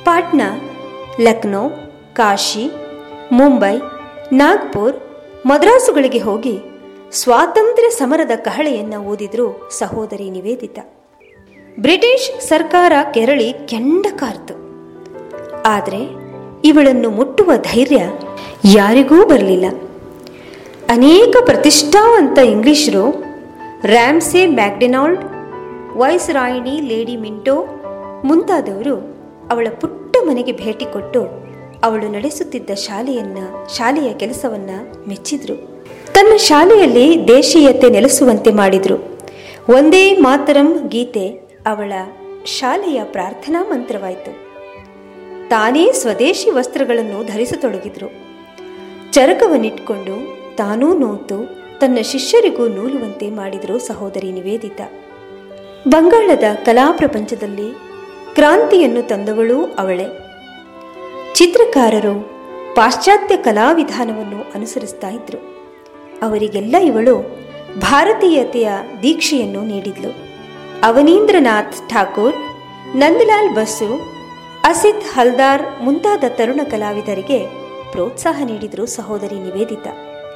ಪಾಟ್ನಾ ಲಕ್ನೋ ಕಾಶಿ ಮುಂಬೈ ನಾಗ್ಪುರ್ ಮದ್ರಾಸುಗಳಿಗೆ ಹೋಗಿ ಸ್ವಾತಂತ್ರ್ಯ ಸಮರದ ಕಹಳೆಯನ್ನು ಓದಿದ್ರು ಸಹೋದರಿ ನಿವೇದಿತ ಬ್ರಿಟಿಷ್ ಸರ್ಕಾರ ಕೆರಳಿ ಕೆಂಡ ಕಾರ್ತು ಆದರೆ ಇವಳನ್ನು ಮುಟ್ಟುವ ಧೈರ್ಯ ಯಾರಿಗೂ ಬರಲಿಲ್ಲ ಅನೇಕ ಪ್ರತಿಷ್ಠಾವಂತ ಇಂಗ್ಲಿಷರು ರ್ಯಾಮ್ಸೆ ಮ್ಯಾಕ್ಡೆನಾಲ್ಡ್ ವೈಸ್ ರಾಯಿಣಿ ಲೇಡಿ ಮಿಂಟೋ ಮುಂತಾದವರು ಅವಳ ಪುಟ್ಟ ಮನೆಗೆ ಭೇಟಿ ಕೊಟ್ಟು ಅವಳು ನಡೆಸುತ್ತಿದ್ದ ಶಾಲೆಯನ್ನ ಶಾಲೆಯ ಕೆಲಸವನ್ನ ಮೆಚ್ಚಿದ್ರು ತನ್ನ ಶಾಲೆಯಲ್ಲಿ ದೇಶೀಯತೆ ನೆಲೆಸುವಂತೆ ಮಾಡಿದ್ರು ಒಂದೇ ಮಾತರಂ ಗೀತೆ ಅವಳ ಶಾಲೆಯ ಪ್ರಾರ್ಥನಾ ಮಂತ್ರವಾಯಿತು ತಾನೇ ಸ್ವದೇಶಿ ವಸ್ತ್ರಗಳನ್ನು ಧರಿಸತೊಡಗಿದ್ರು ಚರಕವನ್ನಿಟ್ಕೊಂಡು ತಾನೂ ನೂತು ತನ್ನ ಶಿಷ್ಯರಿಗೂ ನೂಲುವಂತೆ ಮಾಡಿದರು ಸಹೋದರಿ ನಿವೇದಿತ ಬಂಗಾಳದ ಕಲಾ ಪ್ರಪಂಚದಲ್ಲಿ ಕ್ರಾಂತಿಯನ್ನು ತಂದವಳೂ ಅವಳೇ ಚಿತ್ರಕಾರರು ಪಾಶ್ಚಾತ್ಯ ಕಲಾವಿಧಾನವನ್ನು ಅನುಸರಿಸ್ತಾ ಇದ್ರು ಅವರಿಗೆಲ್ಲ ಇವಳು ಭಾರತೀಯತೆಯ ದೀಕ್ಷೆಯನ್ನು ನೀಡಿದ್ಲು ಅವನೀಂದ್ರನಾಥ್ ಠಾಕೂರ್ ನಂದಲಾಲ್ ಬಸು ಅಸಿತ್ ಹಲ್ದಾರ್ ಮುಂತಾದ ತರುಣ ಕಲಾವಿದರಿಗೆ ಪ್ರೋತ್ಸಾಹ ನೀಡಿದರು ಸಹೋದರಿ ನಿವೇದಿತ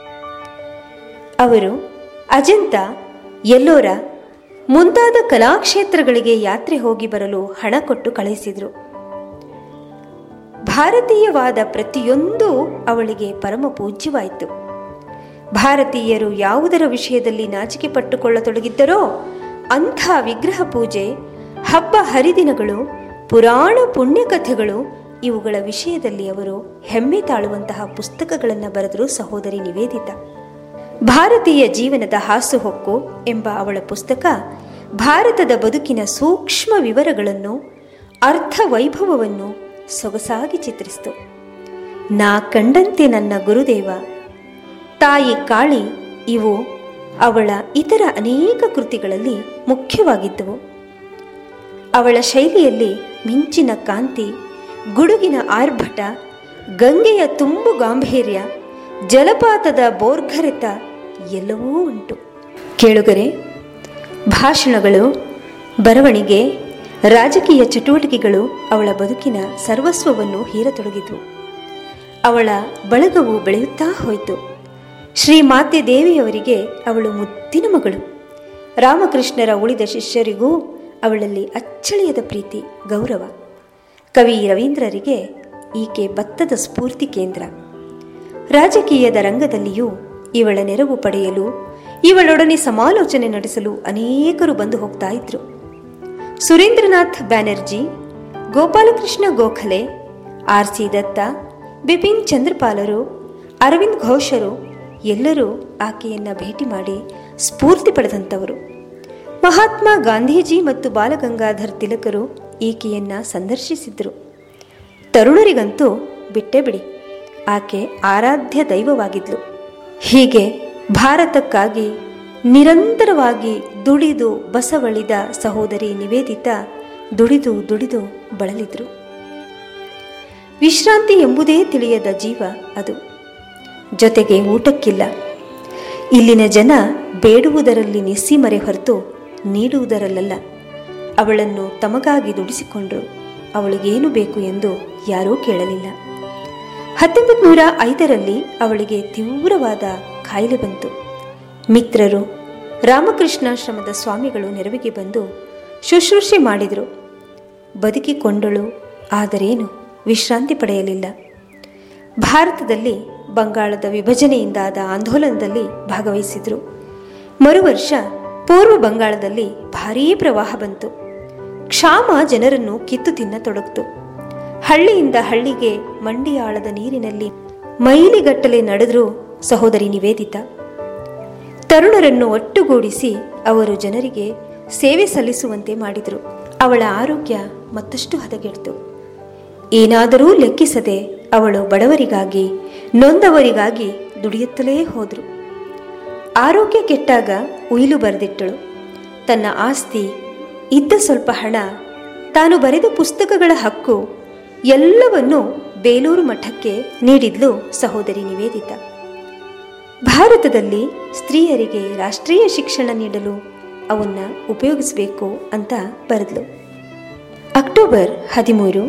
ಅವರು ಅಜಂತ ಎಲ್ಲೋರ ಮುಂತಾದ ಕಲಾಕ್ಷೇತ್ರಗಳಿಗೆ ಯಾತ್ರೆ ಹೋಗಿ ಬರಲು ಹಣ ಕೊಟ್ಟು ಕಳುಹಿಸಿದರು ಭಾರತೀಯವಾದ ಪ್ರತಿಯೊಂದು ಅವಳಿಗೆ ಪರಮ ಪೂಜ್ಯವಾಯಿತು ಭಾರತೀಯರು ಯಾವುದರ ವಿಷಯದಲ್ಲಿ ನಾಚಿಕೆ ಪಟ್ಟುಕೊಳ್ಳತೊಡಗಿದ್ದರೋ ಅಂಥ ವಿಗ್ರಹ ಪೂಜೆ ಹಬ್ಬ ಹರಿದಿನಗಳು ಪುರಾಣ ಪುಣ್ಯಕಥೆಗಳು ಇವುಗಳ ವಿಷಯದಲ್ಲಿ ಅವರು ಹೆಮ್ಮೆ ತಾಳುವಂತಹ ಪುಸ್ತಕಗಳನ್ನು ಬರೆದರು ಸಹೋದರಿ ನಿವೇದಿತ ಭಾರತೀಯ ಜೀವನದ ಹಾಸುಹೊಕ್ಕು ಎಂಬ ಅವಳ ಪುಸ್ತಕ ಭಾರತದ ಬದುಕಿನ ಸೂಕ್ಷ್ಮ ವಿವರಗಳನ್ನು ಅರ್ಥ ವೈಭವವನ್ನು ಸೊಗಸಾಗಿ ಚಿತ್ರಿಸಿತು ನಾ ಕಂಡಂತೆ ನನ್ನ ಗುರುದೇವ ತಾಯಿ ಕಾಳಿ ಇವು ಅವಳ ಇತರ ಅನೇಕ ಕೃತಿಗಳಲ್ಲಿ ಮುಖ್ಯವಾಗಿದ್ದವು ಅವಳ ಶೈಲಿಯಲ್ಲಿ ಮಿಂಚಿನ ಕಾಂತಿ ಗುಡುಗಿನ ಆರ್ಭಟ ಗಂಗೆಯ ತುಂಬು ಗಾಂಭೀರ್ಯ ಜಲಪಾತದ ಬೋರ್ಗರೆತ ಎಲ್ಲವೂ ಉಂಟು ಕೇಳುಗರೆ ಭಾಷಣಗಳು ಬರವಣಿಗೆ ರಾಜಕೀಯ ಚಟುವಟಿಕೆಗಳು ಅವಳ ಬದುಕಿನ ಸರ್ವಸ್ವವನ್ನು ಹೀರತೊಡಗಿದ್ವು ಅವಳ ಬಳಗವು ಬೆಳೆಯುತ್ತಾ ಹೋಯಿತು ಶ್ರೀ ಮಾತೆ ದೇವಿಯವರಿಗೆ ಅವಳು ಮುದ್ದಿನ ಮಗಳು ರಾಮಕೃಷ್ಣರ ಉಳಿದ ಶಿಷ್ಯರಿಗೂ ಅವಳಲ್ಲಿ ಅಚ್ಚಳಿಯದ ಪ್ರೀತಿ ಗೌರವ ಕವಿ ರವೀಂದ್ರರಿಗೆ ಈಕೆ ಭತ್ತದ ಸ್ಫೂರ್ತಿ ಕೇಂದ್ರ ರಾಜಕೀಯದ ರಂಗದಲ್ಲಿಯೂ ಇವಳ ನೆರವು ಪಡೆಯಲು ಇವಳೊಡನೆ ಸಮಾಲೋಚನೆ ನಡೆಸಲು ಅನೇಕರು ಬಂದು ಹೋಗ್ತಾ ಇದ್ರು ಸುರೇಂದ್ರನಾಥ್ ಬ್ಯಾನರ್ಜಿ ಗೋಪಾಲಕೃಷ್ಣ ಗೋಖಲೆ ಆರ್ ಸಿ ದತ್ತ ಬಿಪಿನ್ ಚಂದ್ರಪಾಲರು ಅರವಿಂದ್ ಘೋಷರು ಎಲ್ಲರೂ ಆಕೆಯನ್ನ ಭೇಟಿ ಮಾಡಿ ಸ್ಫೂರ್ತಿ ಪಡೆದಂಥವರು ಮಹಾತ್ಮ ಗಾಂಧೀಜಿ ಮತ್ತು ಬಾಲಗಂಗಾಧರ್ ತಿಲಕರು ಈಕೆಯನ್ನ ಸಂದರ್ಶಿಸಿದ್ರು ತರುಣರಿಗಂತೂ ಬಿಟ್ಟೇ ಬಿಡಿ ಆಕೆ ಆರಾಧ್ಯ ದೈವವಾಗಿದ್ಲು ಹೀಗೆ ಭಾರತಕ್ಕಾಗಿ ನಿರಂತರವಾಗಿ ದುಡಿದು ಬಸವಳಿದ ಸಹೋದರಿ ನಿವೇದಿತ ದುಡಿದು ದುಡಿದು ಬಳಲಿದ್ರು ವಿಶ್ರಾಂತಿ ಎಂಬುದೇ ತಿಳಿಯದ ಜೀವ ಅದು ಜೊತೆಗೆ ಊಟಕ್ಕಿಲ್ಲ ಇಲ್ಲಿನ ಜನ ಬೇಡುವುದರಲ್ಲಿ ನಿಸ್ಸೀಮರೆ ಹೊರತು ನೀಡುವುದರಲ್ಲ ಅವಳನ್ನು ತಮಗಾಗಿ ದುಡಿಸಿಕೊಂಡ್ರು ಅವಳಿಗೇನು ಬೇಕು ಎಂದು ಯಾರೂ ಕೇಳಲಿಲ್ಲ ಹತ್ತೊಂಬತ್ತು ನೂರ ಐದರಲ್ಲಿ ಅವಳಿಗೆ ತೀವ್ರವಾದ ಕಾಯಿಲೆ ಬಂತು ಮಿತ್ರರು ರಾಮಕೃಷ್ಣಾಶ್ರಮದ ಸ್ವಾಮಿಗಳು ನೆರವಿಗೆ ಬಂದು ಶುಶ್ರೂಷೆ ಮಾಡಿದರು ಬದುಕಿಕೊಂಡಳು ಆದರೇನು ವಿಶ್ರಾಂತಿ ಪಡೆಯಲಿಲ್ಲ ಭಾರತದಲ್ಲಿ ಬಂಗಾಳದ ವಿಭಜನೆಯಿಂದಾದ ಆಂದೋಲನದಲ್ಲಿ ಭಾಗವಹಿಸಿದ್ರು ಮರುವರ್ಷ ಪೂರ್ವ ಬಂಗಾಳದಲ್ಲಿ ಭಾರೀ ಪ್ರವಾಹ ಬಂತು ಕ್ಷಾಮ ಜನರನ್ನು ಕಿತ್ತು ತಿನ್ನತೊಡಗಿತು ಹಳ್ಳಿಯಿಂದ ಹಳ್ಳಿಗೆ ಮಂಡಿಯಾಳದ ನೀರಿನಲ್ಲಿ ಮೈಲಿಗಟ್ಟಲೆ ನಡೆದ್ರು ಸಹೋದರಿ ನಿವೇದಿತ ತರುಣರನ್ನು ಒಟ್ಟುಗೂಡಿಸಿ ಅವರು ಜನರಿಗೆ ಸೇವೆ ಸಲ್ಲಿಸುವಂತೆ ಮಾಡಿದರು ಅವಳ ಆರೋಗ್ಯ ಮತ್ತಷ್ಟು ಹದಗೆಡ್ತು ಏನಾದರೂ ಲೆಕ್ಕಿಸದೆ ಅವಳು ಬಡವರಿಗಾಗಿ ನೊಂದವರಿಗಾಗಿ ದುಡಿಯುತ್ತಲೇ ಹೋದರು ಆರೋಗ್ಯ ಕೆಟ್ಟಾಗ ಉಯಿಲು ಬರೆದಿಟ್ಟಳು ತನ್ನ ಆಸ್ತಿ ಇದ್ದ ಸ್ವಲ್ಪ ಹಣ ತಾನು ಬರೆದ ಪುಸ್ತಕಗಳ ಹಕ್ಕು ಎಲ್ಲವನ್ನೂ ಬೇಲೂರು ಮಠಕ್ಕೆ ನೀಡಿದ್ಲು ಸಹೋದರಿ ನಿವೇದಿತ ಭಾರತದಲ್ಲಿ ಸ್ತ್ರೀಯರಿಗೆ ರಾಷ್ಟ್ರೀಯ ಶಿಕ್ಷಣ ನೀಡಲು ಅವನ್ನ ಉಪಯೋಗಿಸಬೇಕು ಅಂತ ಬರೆದ್ಲು ಅಕ್ಟೋಬರ್ ಹದಿಮೂರು